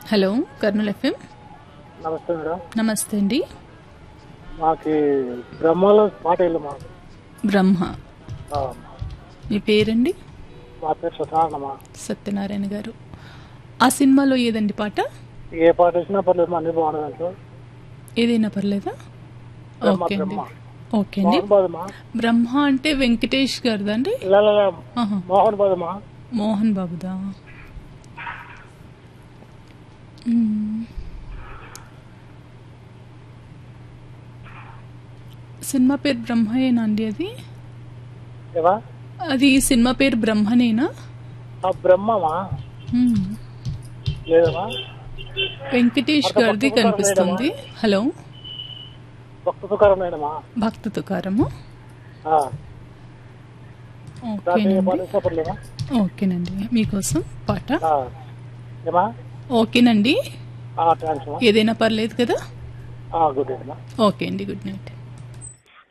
Hello Kurnool FM నమస్తే madam నమస్తే అండి మాకి బ్రహ్మలో పాట ఇల్లు మాకు బ్రహ్మ ఆ, మీ పేరండి మా పేరు సత్యనారాయణమా సత్యనారాయణ గారు ఆ సినిమాలో ఏదండి పాట ఏ పాట వచ్చినా పర్లేదు మా అన్ని బాగుంది దాంట్లో ఏదైనా పర్లేదా బ్రహ్మ, ఓకే అండి బ్రహ్మ. ఓకే అండి మోహన్ బాదమా బ్రహ్మ అంటే వెంకటేష్ గారిదండి ఇలా ఆహా. మోహన్ బాదమా మోహన్ బాబుదా మ్మ్. సినిమా పేరు బ్రహ్మయేనా అండి అది ఏవా అది సినిమా పేరు బ్రహ్మనేనా ఆ బ్రహ్మమా మ్మ్. లేదమ్మా వెంకటేష్ గారిది కనిపిస్తుంది హలో భక్త తుకారం లేదమ్మా భక్త తుకారము ఆ, దాంట్లో ఏ పాట ఓకేనండి వచ్చినా పర్లేదా ఓకేనండి మీకోసం పాట ఆ, ఏమా ఓకేనండి థ్యాంక్స్ అమ్మా ఏదైనా పర్లేదు కదా గుడ్ అమ్మా ఓకే అండి గుడ్ నైట్